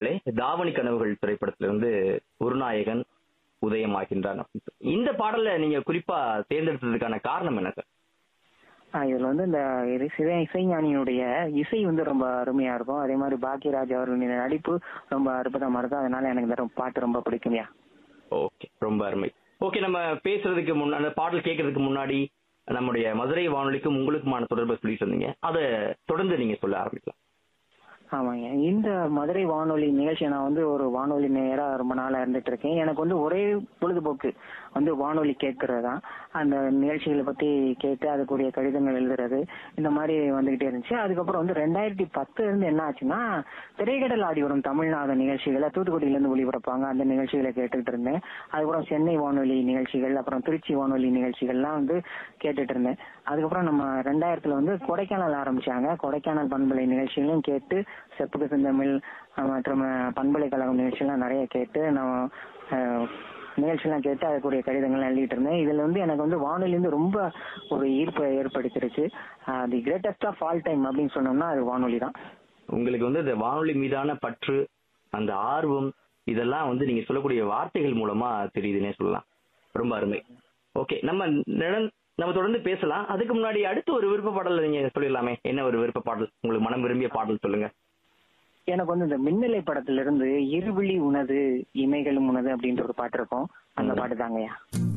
தாவணி கனவுகள் திரைப்படத்திலிருந்து குருநாயகன் உதயமாகின்றான் அப்படின்னு சொல்லி. இந்த பாடலை நீங்க குறிப்பா தேர்ந்தெடுத்ததுக்கான காரணம் என்ன சார் ஆஹ் இதுல வந்து இந்த இரு- சிவ இசைஞானியுடைய இசை வந்து ரொம்ப அருமையா இருக்கும் அதே மாதிரி பாக்யராஜ் அவர்களின் நடிப்பு ரொம்ப அற்புதமா இருக்கும் அதனால எனக்கு இந்த ரொம்ப- பாட்டு ரொம்ப பிடிக்கும்யா ஓகே ரொம்ப அருமை ஓகே நம்ம பேசுறதுக்கு முன்னாடி அந்த பாடல் கேட்கறதுக்கு முன்னாடி நம்முடைய மதுரை வானொலிக்கும் உங்களுக்குமான தொடர்பை சொல்லிட்டு இருந்தீங்க அதை தொடர்ந்து நீங்க சொல்ல ஆரம்பிக்கலாம் ஆமாங்க இந்த மதுரை வானொலி நிகழ்ச்சி நான் வந்து ஒரு வானொலி நேரா ரொம்ப நாளா இருந்துட்டு இருக்கேன் எனக்கு வந்து ஒரே பொழுதுபோக்கு வந்து வானொலி கேட்கறது தான் அந்த நிகழ்ச்சிகளை பத்தி கேட்டு அதுக்குரிய கடிதங்கள் எழுதுறது இந்த மாதிரி வந்துகிட்டே இருந்துச்சு அதுக்கப்புறம் வந்து ரெண்டாயிரத்தி பத்துல இருந்து என்ன ஆச்சுன்னா திரைக்கடல் ஆடி வரும் தமிழ்நாடு நிகழ்ச்சிகளை தூத்துக்குடியில இருந்து ஒளிபரப்பாங்க அந்த நிகழ்ச்சிகளை கேட்டுட்டு இருந்தேன் அதுக்கப்புறம் சென்னை வானொலி நிகழ்ச்சிகள் அப்புறம் திருச்சி வானொலி நிகழ்ச்சிகள்லாம் வந்து கேட்டுட்டு இருந்தேன் அதுக்கப்புறம் நம்ம ரெண்டாயிரத்துல வந்து கொடைக்கானல் ஆரம்பிச்சாங்க கொடைக்கானல் பண்பலை நிகழ்ச்சிகளையும் கேட்டு செப்புக்கு செந்தமிழ் அஹ், மற்றும் அஹ், பண்பலைக்கழகம் நிகழ்ச்சியெல்லாம் நிறைய கேட்டு நான் அஹ், நிகழ்ச்சியெல்லாம் கேட்டு அதுக்குரிய கடிதங்கள்லாம் எழுதிட்டு இருந்தேன் இதுல வந்து எனக்கு வந்து வானொலி வந்து ரொம்ப ஒரு ஈர்ப்பை ஏற்படுத்திருச்சு the greatest of all time அப்படின்னு சொன்னோம்னா அது வானொலி தான் உங்களுக்கு வந்து இந்த வானொலி மீதான பற்று அந்த ஆர்வம் இதெல்லாம் வந்து நீங்க சொல்லக்கூடிய வார்த்தைகள் மூலமா தெரியுதுன்னே சொல்லலாம் ரொம்ப அருமை ஓகே நம்ம நிழல் நம்ம தொடர்ந்து பேசலாம் அதுக்கு முன்னாடி அடுத்து ஒரு விருப்ப பாடல் நீங்க சொல்லிடலாமே என்ன ஒரு விருப்ப பாடல் உங்களுக்கு மனம் விரும்பிய பாடல் சொல்லுங்க எனக்கு வந்து இந்த மின்னலை படத்துல இருந்து இருவிழி உனது இமைகளும் உனது அப்படின்ற ஒரு பாட்டு இருக்கும் அந்த பாட்டு தாங்கய்யா